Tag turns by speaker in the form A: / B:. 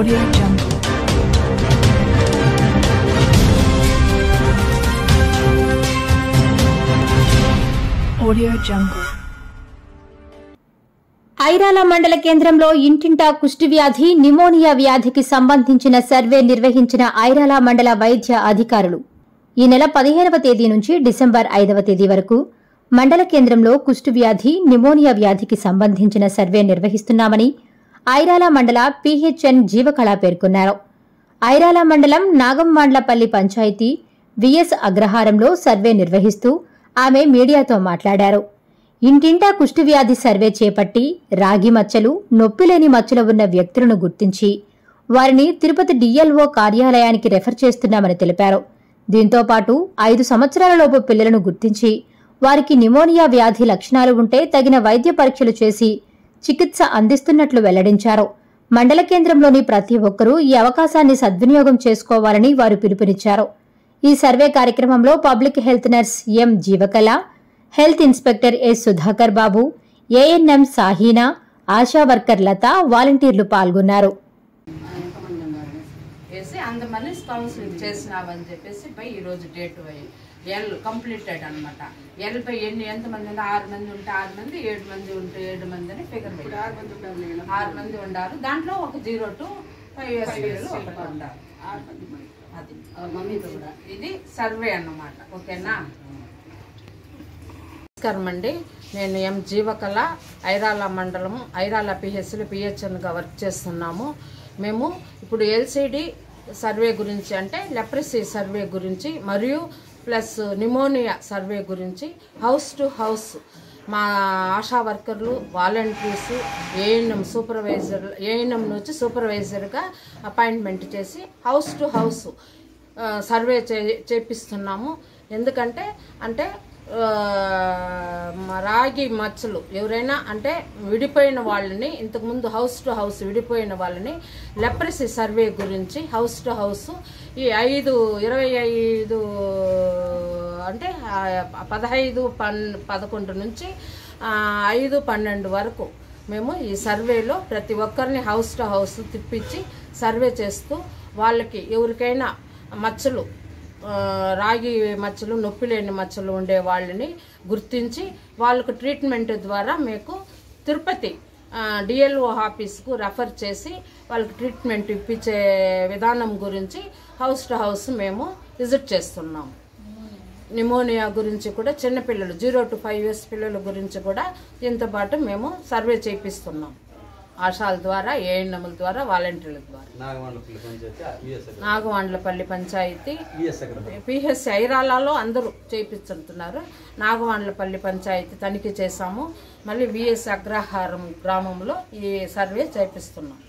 A: Audio Jungle. Audio Jungle.
B: Irala మండల కేంద్రంలో ఇంటింటా కుష్టి వ్యాధి నిమోనియా వ్యాధికి సంబంధించిన సర్వే నిర్వహించిన ఐరాల మండల వైద్య అధికారులు ఈ నెల పదిహేనవ తేదీ నుంచి డిసెంబర్ ఐదవ తేదీ వరకు మండల కేంద్రంలో కుష్టు వ్యాధి నిమోనియా వ్యాధికి సంబంధించిన సర్వే నిర్వహిస్తున్నామని ఐరాల మండల పిహెచ్ఎన్ జీవకళ పేర్కొన్నారు ఐరాల మండలం నాగంవాండ్లపల్లి పంచాయతీ విఎస్ అగ్రహారంలో సర్వే నిర్వహిస్తూ ఆమె మీడియాతో మాట్లాడారు ఇంటింటా కుష్టు వ్యాధి సర్వే చేపట్టి రాగి మచ్చలు నొప్పిలేని మచ్చలు ఉన్న వ్యక్తులను గుర్తించి వారిని తిరుపతి డిఎల్ఓ కార్యాలయానికి రెఫర్ చేస్తున్నామని తెలిపారు దీంతో పాటు ఐదు సంవత్సరాలలోపు పిల్లలను గుర్తించి వారికి నిమోనియా వ్యాధి లక్షణాలు ఉంటే తగిన వైద్య పరీక్షలు చేసి చికిత్స అందిస్తున్నట్లు వెల్లడించారు మండల కేంద్రంలోని ప్రతి ఒక్కరూ ఈ అవకాశాన్ని సద్వినియోగం చేసుకోవాలని వారు పిలుపునిచ్చారు ఈ సర్వే కార్యక్రమంలో public health nurse M Jeevakala health inspector S Sudhakar Babu ANM Saheena ASHA worker Latha వాలంటీర్లు పాల్గొన్నారు
C: ఎంతమంది ఉన్నారు వేసి అంతమంది కౌన్సిలింగ్ చేసినావని చెప్పేసి పై ఈరోజు డేట్ పోయి ఎల్ కంప్లీటెడ్ అనమాట ఎల్ పై ఎన్ని ఎంతమంది ఉన్నారు ఆరు మంది ఉంటే ఆరు మంది ఏడు మంది ఉంటే ఏడు మంది అని ఫిగర్ ఆరు మంది ఉండాలి ఆరు మంది ఉండారు దాంట్లో ఒక జీరో టు ఫైవ్ ఇయర్స్ ఒకటి ఉండాలి అది మమ్మీతో కూడా ఇది సర్వే అన్నమాట ఓకేనా నమస్కారం అండి నేను ఎం జీవకళ ఐరాల మండలం ఐరాల పిహెచ్లు పిహెచ్ఎన్గా వర్క్ చేస్తున్నాము మేము ఇప్పుడు ఎల్సిడి సర్వే గురించి అంటే లెప్రసీ సర్వే గురించి మరియు ప్లస్ నిమోనియా సర్వే గురించి హౌస్ టు హౌస్ మా ఆశా వర్కర్లు వాలంటీర్స్ ఏఎన్ఎం సూపర్వైజర్ ఏఎన్ఎం నుంచి సూపర్వైజర్గా అపాయింట్మెంట్ చేసి హౌస్ టు హౌస్ ఆ, సర్వే చే చేపిస్తున్నాము ఎందుకంటే అంటే ఆ, మ- రాగి మచ్చలు ఎవరైనా అంటే విడిపోయిన వాళ్ళని ఇంతకుముందు హౌస్ టు హౌస్ విడిపోయిన వాళ్ళని లెప్రసీ సర్వే గురించి హౌస్ టు హౌస్ ఈ ఐదు ఇరవై ఐదు అంటే ఆ, పదహైదు పన్ పదకొండు నుంచి ఆ, ఐదు పన్నెండు వరకు మేము ఈ సర్వేలో ప్రతి ఒక్కరిని హౌస్ టు హౌస్ తిప్పించి సర్వే చేస్తూ వాళ్ళకి ఎవరికైనా మచ్చలు ఆ, రాగి మచ్చలు నొప్పి లేని మచ్చలు ఉండే వాళ్ళని గుర్తించి వాళ్ళకు ట్రీట్మెంట్ ద్వారా మీకు తిరుపతి డిఎల్ఓ ఆఫీస్కు రెఫర్ చేసి వాళ్ళకి ట్రీట్మెంట్ ఇప్పించే విధానం గురించి హౌస్ టు హౌస్ మేము విజిట్ చేస్తున్నాము నిమోనియా గురించి కూడా చిన్నపిల్లలు జీరో టు ఫైవ్ ఇయర్స్ పిల్లల గురించి కూడా దీంతో పాటు మేము సర్వే చేపిస్తున్నాం ఆశాల ద్వారా ఏఎన్ఎంల ద్వారా వాలంటీర్ల ద్వారా
D: నాగమండపల్లి పంచాయతీ విఎస్
C: నాగవాండ్లపల్లి పంచాయతీ
D: విఎస్ అక్కడ
C: పిహెచ్ ఐరాలలో అందరూ చేపిస్తుంటున్నారు నాగవాండ్లపల్లి పంచాయతీ తనిఖీ చేశాము మళ్ళీ విఎస్ అగ్రహారం గ్రామంలో ఈ సర్వే చేపిస్తున్నాం